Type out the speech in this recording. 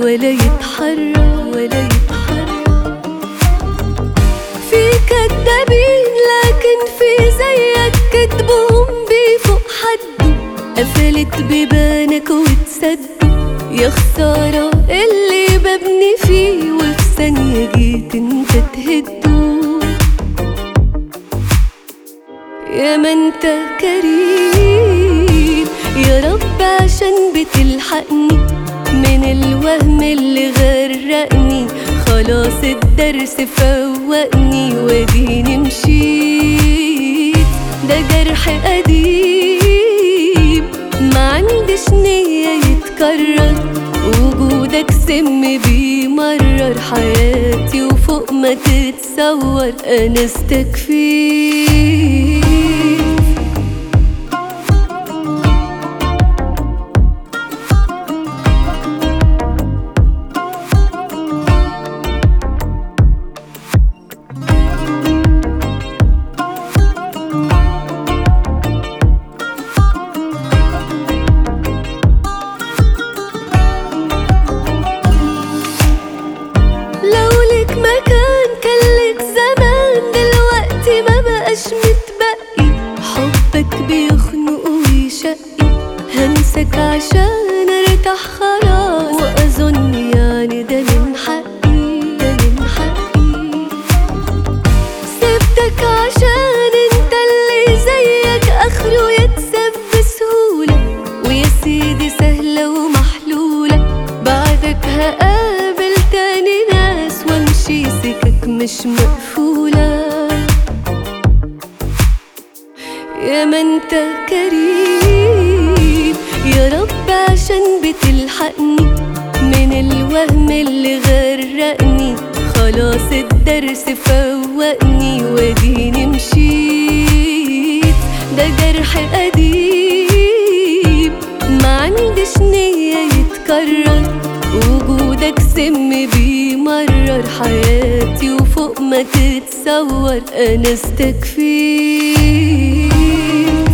ولا يتحرك ولا يتحرك في كدابين لكن في زيك كدبهم بيفوق حده قفلت بيبانك وتسدوا يا خسارة اللي ببني فيه وفي ثانية جيت انت تهده يا ما انت كريم يا رب عشان بتلحقني من الوهم اللي غرقني خلاص الدرس فوقني وديني مشيت ده جرح قديم ما عندش نية يتكرر وجودك سم بيمرر حياتي وفوق ما تتصور انا استكفيت لو لك مكان كان لك زمان دلوقتي ما بقاش متبقي حبك بيخنق ويشقي هنسك عشان ارتاح خلاص واظن يعني ده من حقي ده من حقي سبتك عشان انت اللي زيك اخره يكسب بسهولة ويا سيدي سهلة ومحلولة بعدك هقابل تاني ناس وامشي سكك مش مقفولة يا ما انت كريم يا رب عشان بتلحقني من الوهم اللي غرقني خلاص الدرس فوقني وديني مشيت ده جرح قديم ما عندش نية يتكرر وجودك سم بيمرر حياتي وفوق ما تتصور انا استكفيت